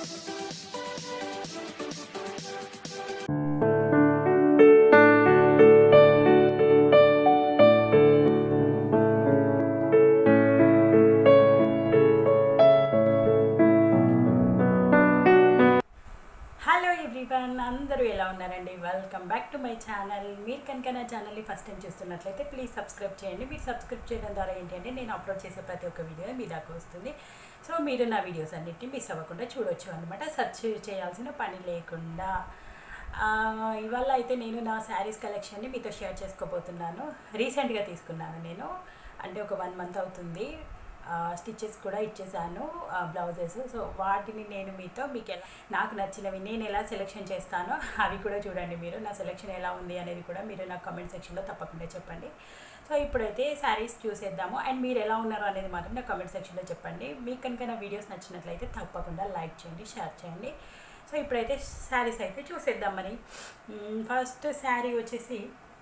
hello everyone అందరూ ఎలా ఉన్నారండి welcome back to my channel మీరు కనుక నా ఛానల్ని ఫస్ట్ టైం చూస్తున్నట్లయితే ప్లీజ్ సబ్స్క్రైబ్ చేయండి మీరు సబ్స్క్రైబ్ చేయడం ద్వారా ఏంటి అంటే నేను అప్లోడ్ చేసే ప్రతి ఒక్క వీడియో మీ దాకా వస్తుంది సో మీరు నా వీడియోస్ అన్నిటిని మిస్ అవ్వకుండా చూడొచ్చు అనమాట సెర్చ్ చేయాల్సిన పని లేకుండా ఆ, ఇవాళ అయితే నేను నా శారీస్ కలెక్షన్ని మీతో షేర్ చేసుకోబోతున్నాను రీసెంట్గా తీసుకున్నాను నేను అంటే ఒక వన్ మంత్ అవుతుంది స్టిచెస్ కూడా ఇచ్చేసాను బ్లౌజెస్ సో వాటిని నేను మీతో మీకు ఎలా నాకు నచ్చినవి నేను ఎలా సెలెక్షన్ చేస్తానో అవి కూడా చూడండి మీరు నా సెలెక్షన్ ఎలా ఉంది అనేది కూడా మీరు నా కామెంట్ సెక్షన్లో తప్పకుండా చెప్పండి సో ఇప్పుడైతే శారీస్ చూసేద్దాము అండ్ మీరు ఎలా ఉన్నారు అనేది మాత్రం నా కామెంట్ సెక్షన్లో చెప్పండి మీకు కనుక నా వీడియోస్ నచ్చినట్లయితే తప్పకుండా లైక్ చేయండి షేర్ చేయండి సో ఇప్పుడైతే శారీస్ అయితే చూసేద్దాం మరి ఫస్ట్ శారీ వచ్చేసి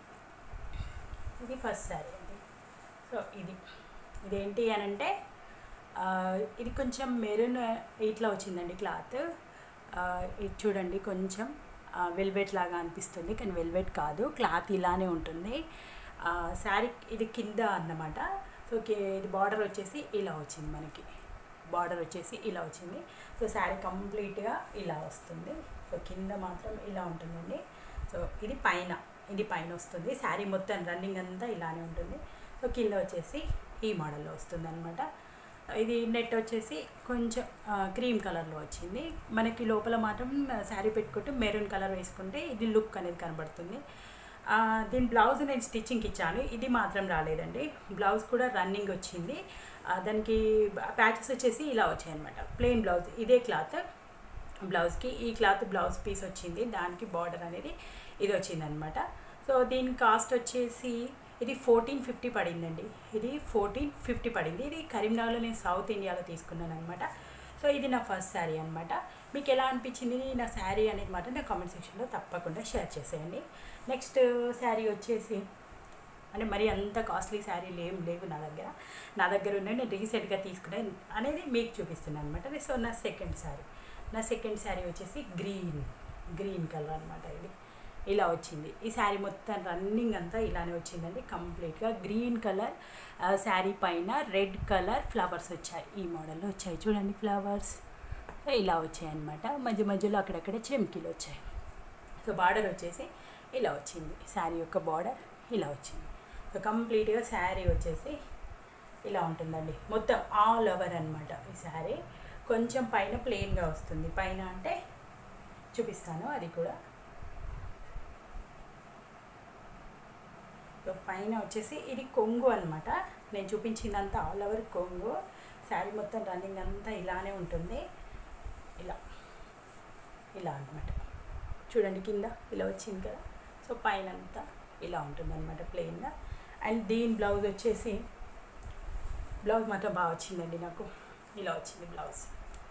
ఇది ఫస్ట్ శారీ అండి సో ఇది ఇదేంటి అని అంటే ఆ, ఇది కొంచెం మెరూన్ ఇట్లా వచ్చిందండి క్లాత్ ఆ, ఇది చూడండి కొంచెం వెల్వెట్ లాగా అనిపిస్తుంది కానీ వెల్వెట్ కాదు క్లాత్ ఇలానే ఉంటుంది ఆ, శారీ ఇది కింద అన్నమాట సో కి- ఇది బార్డర్ వచ్చేసి ఇలా వచ్చింది మనకి బార్డర్ వచ్చేసి ఇలా వచ్చింది సో శారీ కంప్లీట్గా ఇలా వస్తుంది సో కింద మాత్రం ఇలా ఉంటుందండి సో ఇది పైన ఇది పైన వస్తుంది శారీ మొత్తం రన్నింగ్ అంతా ఇలానే ఉంటుంది సో కింద వచ్చేసి ఈ మోడల్లో వస్తుంది అనమాట ఇది నెట్ వచ్చేసి కొంచెం క్రీమ్ కలర్లో వచ్చింది మనకి లోపల మాత్రం శారీ పెట్టుకుంటే మెరూన్ కలర్ వేసుకుంటే ఇది లుక్ అనేది కనబడుతుంది ఆ, దీని బ్లౌజ్ నేను స్టిచ్చింగ్కి ఇచ్చాను ఇది మాత్రం రాలేదండి బ్లౌజ్ కూడా రన్నింగ్ వచ్చింది ఆ, దానికి ప్యాచెస్ వచ్చేసి ఇలా వచ్చాయి అనమాట ప్లెయిన్ బ్లౌజ్ ఇదే క్లాత్ బ్లౌజ్కి ఈ క్లాత్ బ్లౌజ్ పీస్ వచ్చింది దానికి బార్డర్ అనేది ఇది వచ్చిందనమాట సో దీని కాస్ట్ వచ్చేసి ఇది ఫోర్టీన్ ఫిఫ్టీ పడిందండి ఇది ఫోర్టీన్ ఫిఫ్టీ పడింది ఇది కరీంనగర్లో నేను సౌత్ ఇండియాలో తీసుకున్నాను అనమాట సో ఇది నా ఫస్ట్ శారీ అనమాట మీకు ఎలా అనిపించింది నా శారీ అనేది మాట నా కామెంట్ సెక్షన్లో తప్పకుండా షేర్ చేసేయండి నెక్స్ట్ శారీ వచ్చేసి అంటే మరి అంత కాస్ట్లీ శారీలు ఏం లేవు నా దగ్గర నా దగ్గర ఉన్నాయి నేను రీసెంట్గా తీసుకునే అనేది మీకు చూపిస్తున్నాను అనమాట సో నా సెకండ్ శారీ నా సెకండ్ శారీ వచ్చేసి గ్రీన్ గ్రీన్ కలర్ అనమాట ఇది ఇలా వచ్చింది ఈ శారీ మొత్తం రన్నింగ్ అంతా ఇలానే వచ్చిందండి కంప్లీట్గా గ్రీన్ కలర్ శారీ పైన రెడ్ కలర్ ఫ్లవర్స్ వచ్చాయి ఈ మోడల్లో వచ్చాయి చూడండి ఫ్లవర్స్ ఇలా వచ్చాయి అనమాట మధ్య మధ్యలో అక్కడక్కడ చెమ్కీలు వచ్చాయి సో బార్డర్ వచ్చేసి ఇలా వచ్చింది శారీ యొక్క బార్డర్ ఇలా వచ్చింది సో కంప్లీట్గా శారీ వచ్చేసి ఇలా ఉంటుందండి మొత్తం ఆల్ ఓవర్ అనమాట ఈ శారీ కొంచెం పైన ప్లెయిన్గా వస్తుంది పైన అంటే చూపిస్తాను అది కూడా సో పైన వచ్చేసి ఇది కొంగు అనమాట నేను చూపించిందంతా ఆల్ ఓవర్ కొంగు శారీ మొత్తం రన్నింగ్ అంతా ఇలానే ఉంటుంది ఇలా ఇలా అనమాట చూడండి కింద ఇలా వచ్చింది కదా సో పైన అంతా ఇలా ఉంటుంది అనమాట ప్లెయిన్గా అండ్ దీని బ్లౌజ్ వచ్చేసి బ్లౌజ్ మాత్రం బాగా వచ్చిందండి నాకు ఇలా వచ్చింది బ్లౌజ్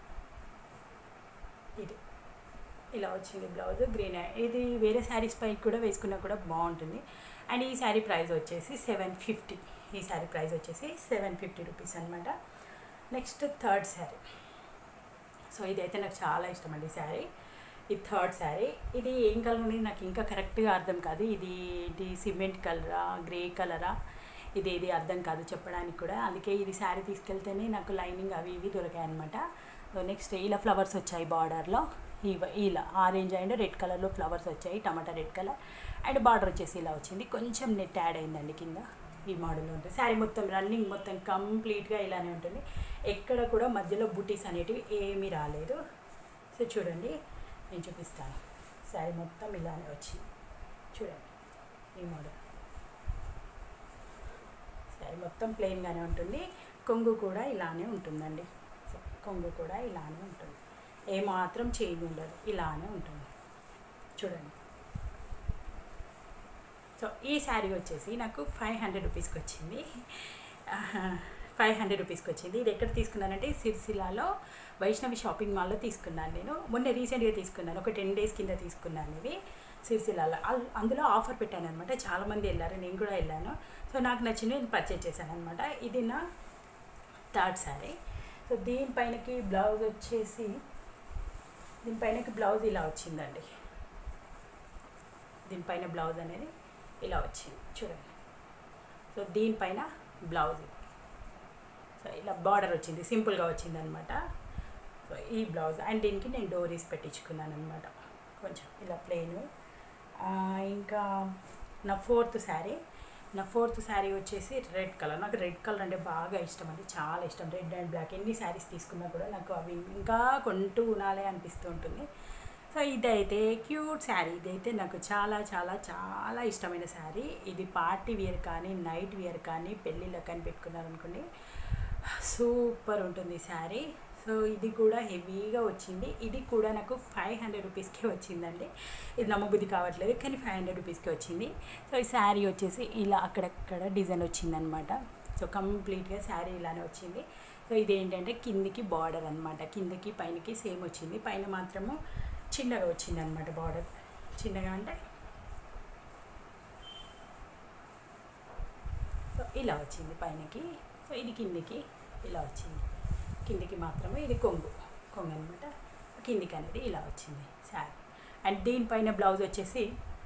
ఇది ఇలా వచ్చింది బ్లౌజ్ గ్రీన్ ఇది వేరే శారీస్ పై కూడా వేసుకున్నా కూడా బాగుంటుంది అండ్ ఈ శారీ ప్రైస్ వచ్చేసి సెవెన్ ఫిఫ్టీ ఈ శారీ ప్రైస్ వచ్చేసి సెవెన్ ఫిఫ్టీ రూపీస్ అనమాట నెక్స్ట్ థర్డ్ శారీ సో ఇదైతే నాకు చాలా ఇష్టం అండి శారీ ఈ థర్డ్ శారీ ఇది ఏం కలర్ ఉంది నాకు ఇంకా కరెక్ట్గా అర్థం కాదు ఇది ఇది సిమెంట్ కలరా గ్రే కలరా ఇది ఇది అర్థం కాదు చెప్పడానికి కూడా అందుకే ఇది శారీ తీసుకెళ్తేనే నాకు లైనింగ్ అవి ఇవి దొరికాయి అనమాట సో నెక్స్ట్ ఇలా ఫ్లవర్స్ వచ్చాయి బార్డర్లో ఇవ ఇలా ఆరెంజ్ అండ్ రెడ్ కలర్లో ఫ్లవర్స్ వచ్చాయి టమాటా రెడ్ కలర్ అండ్ బార్డర్ వచ్చేసి ఇలా వచ్చింది కొంచెం నెట్ యాడ్ అయిందండి కింద ఈ మోడల్లో ఉంటుంది శారీ మొత్తం రన్నింగ్ మొత్తం కంప్లీట్గా ఇలానే ఉంటుంది ఎక్కడ కూడా మధ్యలో బుటీస్ అనేటివి ఏమీ రాలేదు సో చూడండి నేను చూపిస్తాను శారీ మొత్తం ఇలానే వచ్చింది చూడండి ఈ మోడల్ శారీ మొత్తం ప్లెయిన్గానే ఉంటుంది కొంగు కూడా ఇలానే ఉంటుందండి సో కొంగు కూడా ఇలానే ఉంటుంది ఏమాత్రం చేంజ్ ఉండదు ఇలానే ఉంటుంది చూడండి సో ఈ శారీ వచ్చేసి నాకు ఫైవ్ హండ్రెడ్ రూపీస్కి వచ్చింది ఫైవ్ హండ్రెడ్ రూపీస్కి వచ్చింది ఇది ఎక్కడ తీసుకున్నానంటే సిరిసిల్లాలో వైష్ణవి షాపింగ్ మాల్లో తీసుకున్నాను నేను మొన్న రీసెంట్గా తీసుకున్నాను ఒక టెన్ డేస్ కింద తీసుకున్నాను ఇది సిరిసిల్లాలో అల్- అందులో ఆఫర్ పెట్టాను అనమాట చాలామంది వెళ్ళారు నేను కూడా వెళ్ళాను సో నాకు నచ్చింది నేను పర్చేజ్ చేశాను అనమాట ఇది నా థర్డ్ శారీ సో దీనిపైనకి బ్లౌజ్ వచ్చేసి దీనిపైన బ్లౌజ్ ఇలా వచ్చిందండి దీనిపైన బ్లౌజ్ అనేది ఇలా వచ్చింది చూడండి సో దీనిపైన బ్లౌజ్ సో ఇలా బార్డర్ వచ్చింది సింపుల్గా వచ్చింది అనమాట సో ఈ బ్లౌజ్ అండ్ దీనికి నేను డోరీస్ పెట్టించుకున్నాను అనమాట కొంచెం ఇలా ప్లెయిన్ ఇంకా నా ఫోర్త్ శారీ నా ఫోర్త్ శారీ వచ్చేసి రెడ్ కలర్ నాకు రెడ్ కలర్ అంటే బాగా ఇష్టం అండి చాలా ఇష్టం రెడ్ అండ్ బ్లాక్ ఎన్ని శారీస్ తీసుకున్నా కూడా నాకు అవి ఇంకా కొంటూ ఉనాలే అనిపిస్తూ ఉంటుంది సో ఇదైతే క్యూట్ శారీ ఇదైతే నాకు చాలా చాలా చాలా ఇష్టమైన శారీ ఇది పార్టీ వేర్ కానీ నైట్ వేర్ కానీ పెళ్ళిళ్ళకి కానీ పెట్టుకున్నారనుకోండి సూపర్ ఉంటుంది శారీ సో ఇది కూడా హెవీగా వచ్చింది ఇది కూడా నాకు ఫైవ్ హండ్రెడ్ రూపీస్కే వచ్చిందండి ఇది నమ్మబుద్ధి కావట్లేదు కానీ ఫైవ్ హండ్రెడ్ రూపీస్కి వచ్చింది సో ఈ శారీ వచ్చేసి ఇలా అక్కడక్కడ డిజైన్ వచ్చిందనమాట సో కంప్లీట్గా శారీ ఇలానే వచ్చింది సో ఇది ఏంటంటే కిందికి బార్డర్ అనమాట కిందకి పైనకి సేమ్ వచ్చింది పైన మాత్రము చిన్నగా వచ్చింది అనమాట బార్డర్ చిన్నగా అంటే సో ఇలా వచ్చింది పైనకి సో ఇది కిందికి ఇలా వచ్చింది కిందికి మాత్రమే ఇది కొంగు కొంగు అనమాట కిందికి అనేది ఇలా వచ్చింది శారీ అండ్ దీనిపైన బ్లౌజ్ వచ్చేసి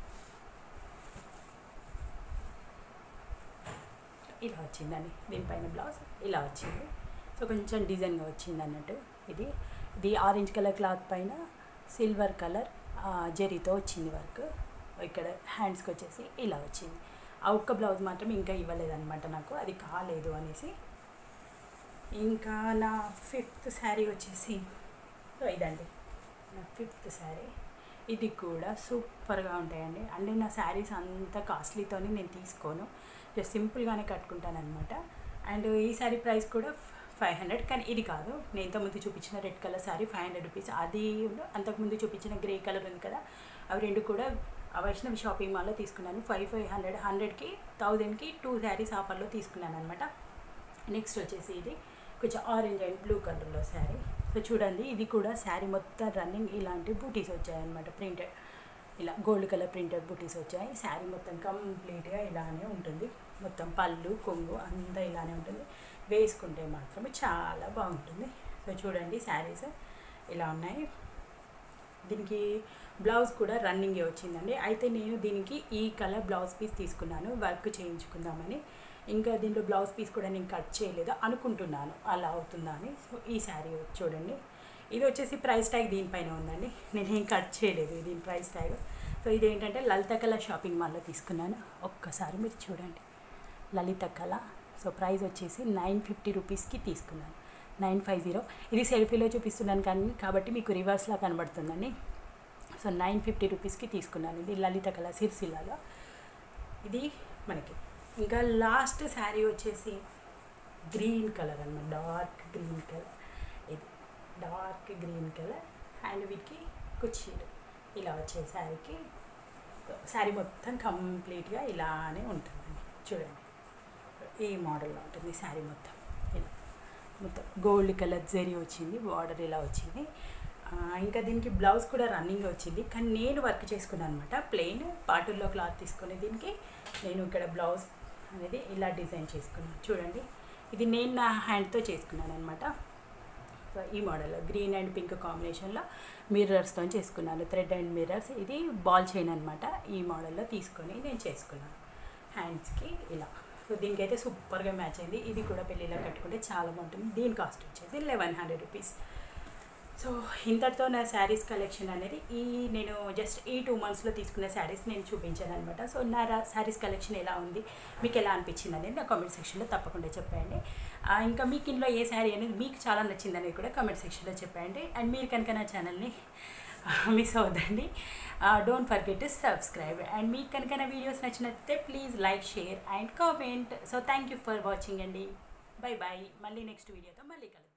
ఇలా వచ్చిందని దీనిపైన బ్లౌజ్ ఇలా వచ్చింది సో కొంచెం డిజైన్గా వచ్చింది అన్నట్టు ఇది ఇది ఆరెంజ్ కలర్ క్లాత్ పైన సిల్వర్ కలర్ జరీతో వచ్చింది వర్క్ ఇక్కడ హ్యాండ్స్కి వచ్చేసి ఇలా వచ్చింది ఆ ఒక్క బ్లౌజ్ మాత్రం ఇంకా ఇవ్వలేదన్నమాట నాకు అది కాలేదు అనేసి ఇంకా నా ఫిఫ్త్ శారీ వచ్చేసి సో ఇదండి నా ఫిఫ్త్ శారీ ఇది కూడా సూపర్గా ఉంటాయండి అంటే నా శారీస్ అంత కాస్ట్లీతోని నేను తీసుకోను జస్ట్ సింపుల్గానే కట్టుకుంటాను అనమాట అండ్ ఈ శారీ ప్రైస్ కూడా ఫైవ్ హండ్రెడ్ కానీ ఇది కాదు నేను ఇంతకుముందు చూపించిన red colour sari five hundred rupees అది అంతకుముందు చూపించిన గ్రే కలర్ ఉంది కదా అవి రెండు కూడా ఆ వైష్ణవి షాపింగ్ మాల్లో తీసుకున్నాను ఫైవ్ ఫైవ్ హండ్రెడ్ హండ్రెడ్కి థౌజండ్కి టూ శారీస్ ఆఫర్లో తీసుకున్నాను అనమాట నెక్స్ట్ వచ్చేసి ఇది కొంచెం ఆరెంజ్ అండ్ బ్లూ కలర్లో శారీ సో చూడండి ఇది కూడా శారీ మొత్తం రన్నింగ్ ఇలాంటి బూటీస్ వచ్చాయన్నమాట ప్రింటెడ్ ఇలా గోల్డ్ కలర్ ప్రింటెడ్ బూటీస్ వచ్చాయి శారీ మొత్తం కంప్లీట్గా ఇలానే ఉంటుంది మొత్తం పళ్ళు కొంగు అంతా ఇలానే ఉంటుంది వేసుకుంటే మాత్రం చాలా బాగుంటుంది సో చూడండి శారీస్ ఇలా ఉన్నాయి దీనికి బ్లౌజ్ కూడా రన్నింగే వచ్చిందండి అయితే నేను దీనికి ఈ కలర్ బ్లౌజ్ పీస్ తీసుకున్నాను వర్క్ చేయించుకుందామని ఇంకా దీంట్లో బ్లౌజ్ పీస్ కూడా నేను కట్ చేయలేదు అనుకుంటున్నాను అలా అవుతుందా అని సో ఈ శారీ చూడండి ఇది వచ్చేసి ప్రైస్ ట్యాగ్ దీనిపైన ఉందండి నేను ఏం కట్ చేయలేదు దీని ప్రైస్ ట్యాగ్ సో ఇది ఏంటంటే లలిత కళ షాపింగ్ మాల్లో తీసుకున్నాను ఒక్కసారి మీరు చూడండి లలిత కళ సో ప్రైస్ వచ్చేసి నైన్ ఫిఫ్టీ రూపీస్కి తీసుకున్నాను నైన్ ఫైవ్ జీరో ఇది సెల్ఫీలో చూపిస్తున్నాను కానీ కాబట్టి మీకు రివర్స్లా కనబడుతుందండి సో నైన్ ఫిఫ్టీ రూపీస్కి తీసుకున్నాను ఇది లలిత కళ సిరిసిల్లాలో ఇది మనకి ఇంకా లాస్ట్ శారీ వచ్చేసి గ్రీన్ కలర్ అన్నమాట డార్క్ గ్రీన్ కలర్ ఇది డార్క్ గ్రీన్ కలర్ అండ్ వీటికి కుర్చీలు ఇలా వచ్చే శారీకి శారీ మొత్తం కంప్లీట్గా ఇలానే ఉంటుందండి చూడండి ఈ మోడల్లో ఉంటుంది శారీ మొత్తం ఇలా మొత్తం గోల్డ్ కలర్ జరీ వచ్చింది బార్డర్ ఇలా వచ్చింది ఆ, ఇంకా దీనికి బ్లౌజ్ కూడా రన్నింగ్ వచ్చింది కానీ నేను వర్క్ చేసుకున్నాను అనమాట ప్లెయిన్ పాటుల్లో క్లాత్ తీసుకుని దీనికి నేను ఇక్కడ బ్లౌజ్ అనేది ఇలా డిజైన్ చేసుకున్నాను చూడండి ఇది నేను నా హ్యాండ్తో చేసుకున్నాను అనమాట సో ఈ మోడల్ గ్రీన్ అండ్ పింక్ కాంబినేషన్లో మిర్రర్స్తో చేసుకున్నాను థ్రెడ్ అండ్ మిర్రర్స్ ఇది బాల్ చైన్ అనమాట ఈ మోడల్లో తీసుకొని నేను చేసుకున్నాను హ్యాండ్స్కి ఇలా సో దీనికైతే సూపర్గా మ్యాచ్ అయింది ఇది కూడా పెళ్ళిలో కట్టుకుంటే చాలా బాగుంటుంది దీని కాస్ట్ వచ్చేసి లెవెన్ హండ్రెడ్ రూపీస్ సో ఇంతటితో నా శారీస్ కలెక్షన్ అనేది ఈ నేను జస్ట్ ఈ టూ మంత్స్లో తీసుకున్న శారీస్ నేను చూపించాను అనమాట సో నా శారీస్ కలెక్షన్ ఎలా ఉంది మీకు ఎలా అనిపించింది అనేది నా కామెంట్ సెక్షన్లో తప్పకుండా చెప్పండి ఆ, ఇంకా మీకు ఇంట్లో ఏ శారీ అనేది మీకు చాలా నచ్చింది అనేది కూడా కామెంట్ సెక్షన్లో చెప్పండి అండ్ మీరు కనుక నా ఛానల్ని మిస్ అవ్వద్దండి don't forget to subscribe and మీకు కనుక నా వీడియోస్ నచ్చినట్లయితే please like share and comment so thank you for watching అండి బై బాయ్ మళ్ళీ నెక్స్ట్ వీడియోతో మళ్ళీ కలుద్దాం